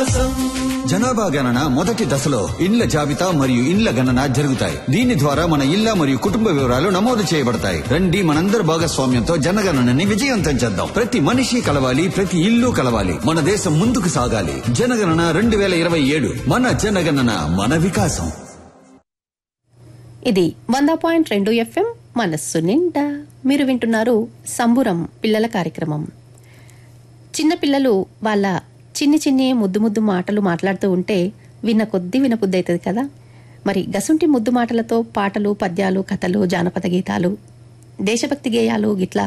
వికాసం జనాభా గణన మొదటి దశలో ఇండ్ల జాబితా మరియు ఇండ్ల గణన జరుగుతాయి దీని ద్వారా మన ఇళ్ల మరియు కుటుంబ వివరాలు నమోదు చేయబడతాయి రండి మనందరి భాగస్వామ్యంతో జనగణనని విజయవంతం చేద్దాం ప్రతి మనిషి కలవాలి ప్రతి ఇల్లు కలవాలి మన దేశం ముందుకు సాగాలి జనగణన రెండు వేల ఇరవై ఏడు మన జనగణన మన వికాసం ఇది వంద పాయింట్ రెండు ఎఫ్ఎం మనస్సు నిండా మీరు వింటున్నారు సంబురం పిల్లల కార్యక్రమం చిన్నపిల్లలు వాళ్ళ చిన్ని చిన్ని ముద్దు ముద్దు మాటలు మాట్లాడుతూ ఉంటే విన్న కొద్దీ వినబుద్ధి అవుతుంది కదా మరి గసుంటి ముద్దు మాటలతో పాటలు పద్యాలు కథలు జానపద గీతాలు దేశభక్తి గేయాలు గిట్లా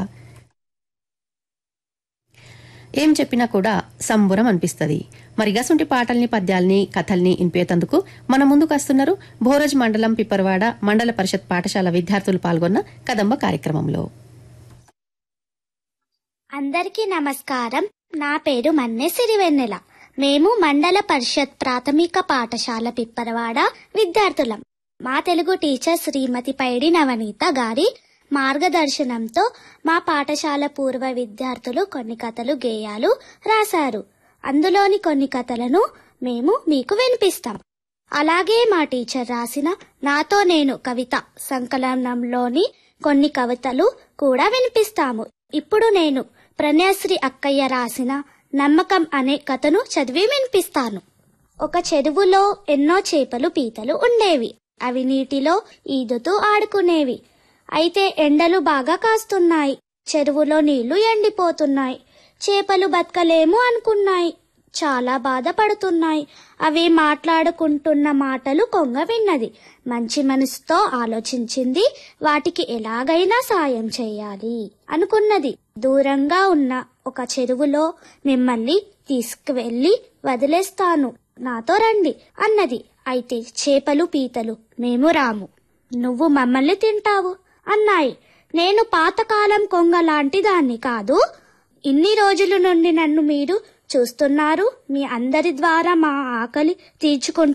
ఏం చెప్పినా కూడా సంబురం అనిపిస్తుంది మరి గసుంటి పాటల్ని పద్యాల్ని కథల్ని ఇనిపేతందుకు మన ముందుకు వస్తున్నారు భోరజ్ మండలం పిప్పరవాడ మండల పరిషత్ పాఠశాల విద్యార్థులు పాల్గొన్న కదంబ కార్యక్రమంలో అందరికీ నమస్కారం నా పేరు మన్నె సిరివెన్నెల మేము మండల పరిషత్ ప్రాథమిక పాఠశాల పిప్పరవాడ విద్యార్థులం మా తెలుగు టీచర్ శ్రీమతి పైడి నవనీత గారి మార్గదర్శనంతో మా పాఠశాల పూర్వ విద్యార్థులు కొన్ని కథలు గేయాలు రాశారు అందులోని కొన్ని కథలను మేము మీకు వినిపిస్తాం అలాగే మా టీచర్ రాసిన నాతో నేను కవిత సంకలనంలోని కొన్ని కవితలు కూడా వినిపిస్తాము ఇప్పుడు నేను ప్రణయశ్రీ అక్కయ్య రాసిన నమ్మకం అనే కథను చదివి వినిపిస్తాను ఒక చెరువులో ఎన్నో చేపలు పీతలు ఉండేవి అవి నీటిలో ఈదుతూ ఆడుకునేవి అయితే ఎండలు బాగా కాస్తున్నాయి చెరువులో నీళ్లు ఎండిపోతున్నాయి చేపలు బతకలేము అనుకున్నాయి చాలా బాధపడుతున్నాయి అవి మాట్లాడుకుంటున్న మాటలు కొంగ విన్నది మంచి మనసుతో ఆలోచించింది వాటికి ఎలాగైనా సాయం చేయాలి అనుకున్నది దూరంగా ఉన్న ఒక చెరువులో మిమ్మల్ని తీసుకువెళ్ళి వదిలేస్తాను నాతో రండి అన్నది అయితే చేపలు పీతలు మేము రాము నువ్వు మమ్మల్ని తింటావు అన్నాయి నేను పాతకాలం కొంగ లాంటి దాన్ని కాదు ఇన్ని రోజుల నుండి నన్ను మీరు చూస్తున్నారు మీ అందరి ద్వారా మా ఆకలి తీర్చుకుంటున్నారు